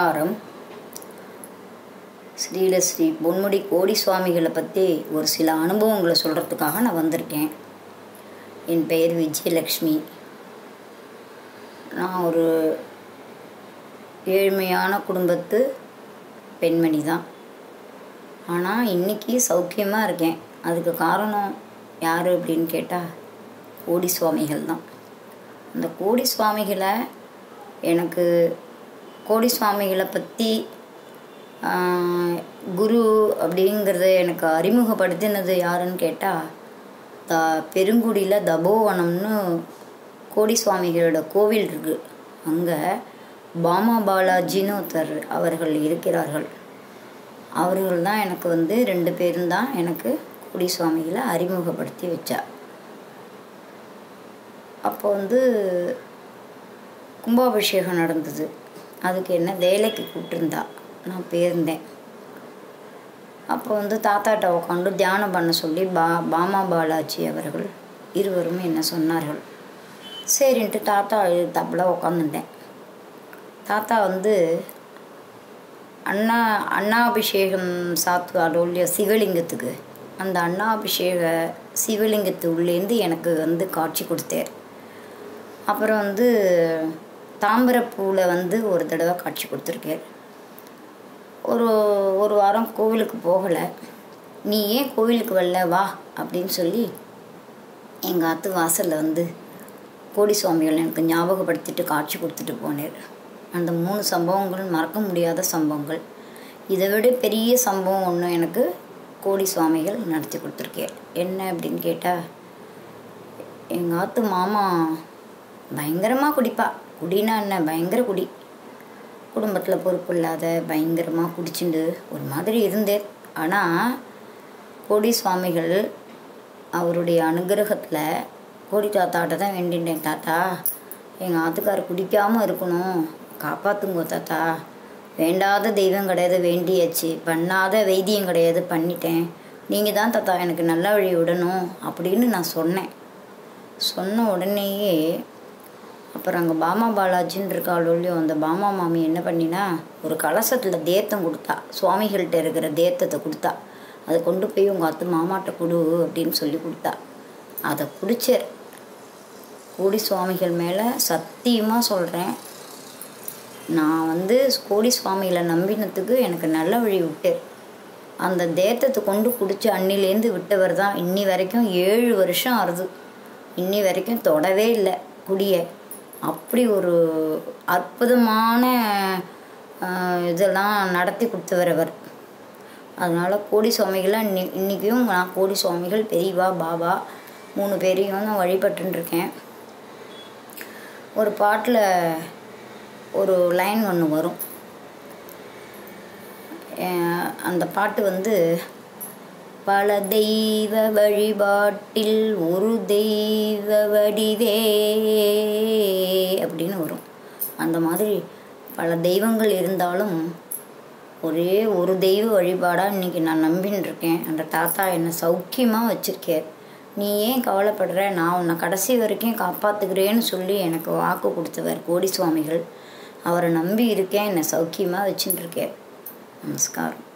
நமஸ்காரம் ஸ்ரீல ஸ்ரீ பொன்முடி கோடி சுவாமிகளை பற்றி ஒரு சில அனுபவங்களை சொல்கிறதுக்காக நான் வந்திருக்கேன் என் பெயர் விஜயலக்ஷ்மி நான் ஒரு ஏழ்மையான குடும்பத்து பெண்மணி தான் ஆனால் இன்றைக்கி சௌக்கியமாக இருக்கேன் அதுக்கு காரணம் யார் அப்படின்னு கேட்டால் கோடி சுவாமிகள் தான் அந்த கோடி சுவாமிகளை எனக்கு கோடி சுவாமிகளை பற்றி குரு அப்படிங்கிறத எனக்கு அறிமுகப்படுத்தினது யாருன்னு கேட்டால் த பெருங்குடியில் தபோவனம்னு கோடி சுவாமிகளோட கோவில் இருக்குது அங்கே பாமா பாலாஜின்னு ஒருத்தர் அவர்கள் இருக்கிறார்கள் அவர்கள் தான் எனக்கு வந்து ரெண்டு பேரும் தான் எனக்கு கோடி சுவாமிகளை அறிமுகப்படுத்தி வச்சார் அப்போ வந்து கும்பாபிஷேகம் நடந்தது அதுக்கு என்ன வேலைக்கு கூப்பிட்டுருந்தா நான் போயிருந்தேன் அப்போ வந்து தாத்தாட்ட உட்காந்து தியானம் பண்ண சொல்லி பா பாமா பாலாஜி அவர்கள் இருவரும் என்ன சொன்னார்கள் சரின்ட்டு தாத்தா தப்பில் உட்காந்துட்டேன் தாத்தா வந்து அண்ணா அண்ணாபிஷேகம் சாத்துவாரோ இல்லையா சிவலிங்கத்துக்கு அந்த அண்ணாபிஷேக சிவலிங்கத்து உள்ளேருந்து எனக்கு வந்து காட்சி கொடுத்தார் அப்புறம் வந்து தாம்பரப்பூவில் வந்து ஒரு தடவை காட்சி கொடுத்துருக்கார் ஒரு ஒரு வாரம் கோவிலுக்கு போகலை நீ ஏன் கோவிலுக்கு வரல வா அப்படின்னு சொல்லி எங்கள் ஆத்து வாசலில் வந்து கோடி சுவாமிகள் எனக்கு ஞாபகப்படுத்திட்டு காட்சி கொடுத்துட்டு போனார் அந்த மூணு சம்பவங்கள் மறக்க முடியாத சம்பவங்கள் இதை விட பெரிய சம்பவம் ஒன்று எனக்கு கோடி சுவாமிகள் நடத்தி கொடுத்துருக்கேன் என்ன அப்படின்னு கேட்டால் எங்கள் ஆத்து மாமா பயங்கரமாக குடிப்பா குடினா என்ன பயங்கர குடி குடும்பத்தில் பொறுப்பு இல்லாத பயங்கரமாக குடிச்சுண்டு ஒரு மாதிரி இருந்தேன் ஆனால் கோடி சுவாமிகள் அவருடைய அனுகிரகத்தில் கோடி தாத்தாட்ட தான் வேண்டிட்டேன் தாத்தா எங்கள் ஆத்துக்கார் குடிக்காமல் இருக்கணும் காப்பாற்றுங்க தாத்தா வேண்டாத தெய்வம் கிடையாது வேண்டியாச்சு பண்ணாத வைத்தியம் கிடையாது பண்ணிட்டேன் நீங்கள் தான் தாத்தா எனக்கு நல்ல வழி விடணும் அப்படின்னு நான் சொன்னேன் சொன்ன உடனேயே அப்புறம் அங்கே பாமா பாலாஜின்னு இருக்காளோலையும் அந்த பாமா மாமி என்ன பண்ணினா ஒரு கலசத்தில் தேத்தம் கொடுத்தா சுவாமிகள்கிட்ட இருக்கிற தேத்தத்தை கொடுத்தா அதை கொண்டு போய் உங்கள் அத்து மாமாட்ட கொடு அப்படின்னு சொல்லி கொடுத்தா அதை குடிச்சார் கோடி சுவாமிகள் மேலே சத்தியமாக சொல்கிறேன் நான் வந்து கோடி சுவாமிகளை நம்பினத்துக்கு எனக்கு நல்ல வழி விட்டார் அந்த தேத்தத்தை கொண்டு குடிச்சு அன்னிலேருந்து விட்டவர் தான் இன்னி வரைக்கும் ஏழு வருஷம் ஆறுது இன்னி வரைக்கும் தொடவே இல்லை குடியை அப்படி ஒரு அற்புதமான இதெல்லாம் நடத்தி கொடுத்தவர் அவர் அதனால் கோடி சுவாமிகளை இன்னி இன்றைக்கும் நான் கோடி சுவாமிகள் பெரியவா பாபா மூணு பேரையும் நான் வழிபட்டுருக்கேன் ஒரு பாட்டில் ஒரு லைன் ஒன்று வரும் அந்த பாட்டு வந்து பல தெய்வ வழிபாட்டில் ஒரு தெய்வ வடிவே அப்படின்னு வரும் அந்த மாதிரி பல தெய்வங்கள் இருந்தாலும் ஒரே ஒரு தெய்வ வழிபாடாக இன்றைக்கி நான் நம்பின்னு இருக்கேன் அந்த தாத்தா என்னை சௌக்கியமாக வச்சுருக்கார் நீ ஏன் கவலைப்படுற நான் உன்னை கடைசி வரைக்கும் காப்பாற்றுக்கிறேன்னு சொல்லி எனக்கு வாக்கு கொடுத்தவர் கோடி சுவாமிகள் அவரை நம்பி இருக்கேன் என்னை சௌக்கியமாக வச்சுட்டு இருக்கேன் நமஸ்காரம்